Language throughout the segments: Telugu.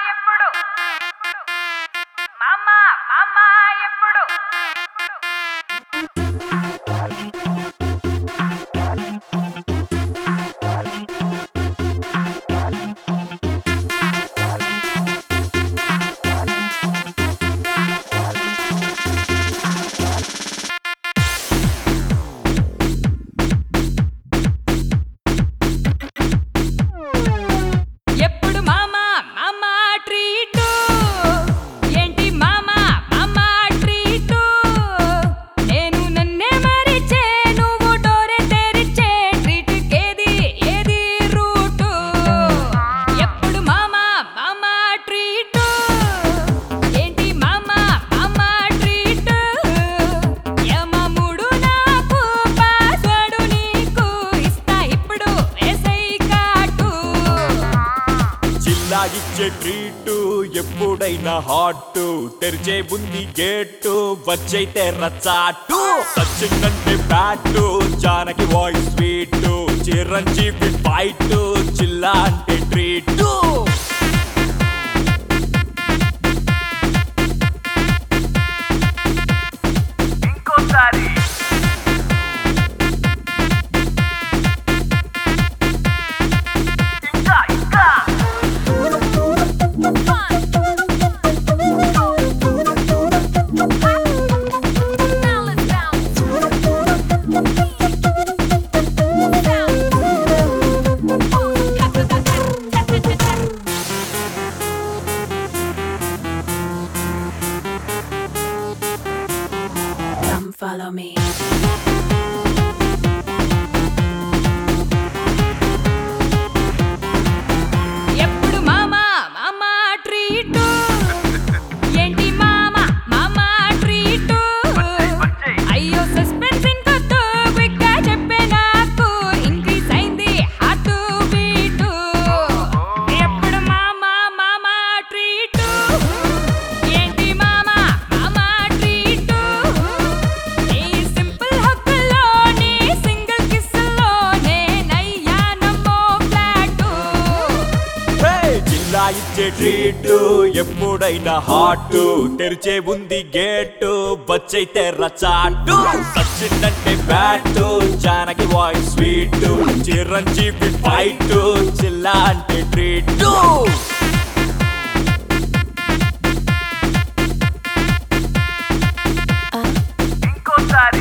ఎప్పుడు మామ మామ ఎప్పుడు ఎప్పుడు మామ మామ ట్రీటు ఏంటి మామ మామ ట్రీటు నేను నన్నే మరిచే నువ్వు డోరే తెరిచే ట్రీట్ కేది ఏది రూటు ఎప్పుడు మామ మామ ట్రీటు ఏంటి మామ మామ ట్రీటు యమముడు నాకు పాస్వర్డ్ నీకు ఇస్తా ఇప్పుడు వేసై కాటు జిల్లా ఇచ్చే ట్రీటు ఎప్పుడైనా హాట్ తెరిచే ఉంది గేటు వచ్చైతే రచాటు Sachin bat Janaki voice sweet Chiranjeevi fight జిల్లా అంటే ట్రీటు ఇంకోసారి ఇంకా ఇంకా Come follow me. ఎప్పుడు మామా మామా ట్రీటు ఏంటి మామా మామా ట్రీటు వచ్చేయ్. అయ్యో సస్పెన్స్ ఇంకొద్దు క్విక్ గా చెప్పే నాకు ఇంక్రీస్ అయింది హార్ట్ బీటు ఎప్పుడు మామా మామా ట్రీటు ఏంటి మామా మామా ట్రీటు నీ సింపుల్ హక్కుల్లో నీ సింగిల్ కిస్సుల్లో నేనయ్యానమ్మో ఫ్లాటు హే! జిల్లా ఇచ్చే ట్రీటు ఎప్పుడైనా హాట్ తెరిచే ఉంది గేటు వచ్చైతే రచాటు సచిన్ అంటే bat Janaki voice sweet Chiranjeevi fight జిల్లా అంటే ట్రీటు ఇంకోసారి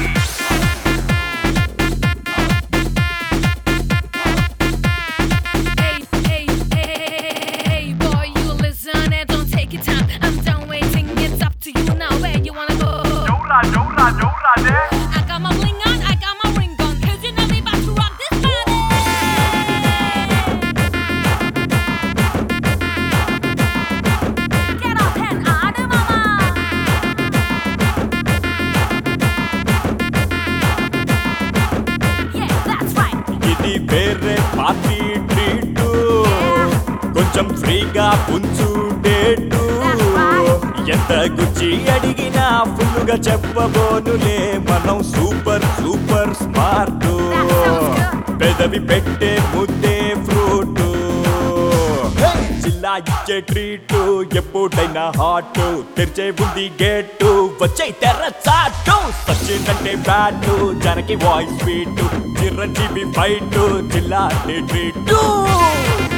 Hey, hey, hey, hey, boy, you listen and don't take your time. I'm done waiting, it's up to you now. Where you wanna go? జౌరా జౌరా జౌరా నే I got my bling on, I got my ring on. Cause you know we about to rock this body. Get up and out of mama. Yeah, that's right. ఇది వేరే పార్టీ ట్రీటు కొంచెం ఫ్రీగా పుంచు డేటు ఎంత గుచ్చి అడిగినా ఫుల్లుగా చెప్పబోనులే మనం సూపర్ సూపర్ స్మార్ట్ పెదవి పెట్టే ముద్దే ఫ్రూట్ జిల్లా ఇచ్చే ట్రీటు ఎప్పుడైనా హాట్ తెరిచే ఉంది గేటు వచ్చే తెర్ర చాటు సచిన్ అంటే bat Janaki voice sweet Chiranjeevi fight జిల్లా అంటే ట్రీటు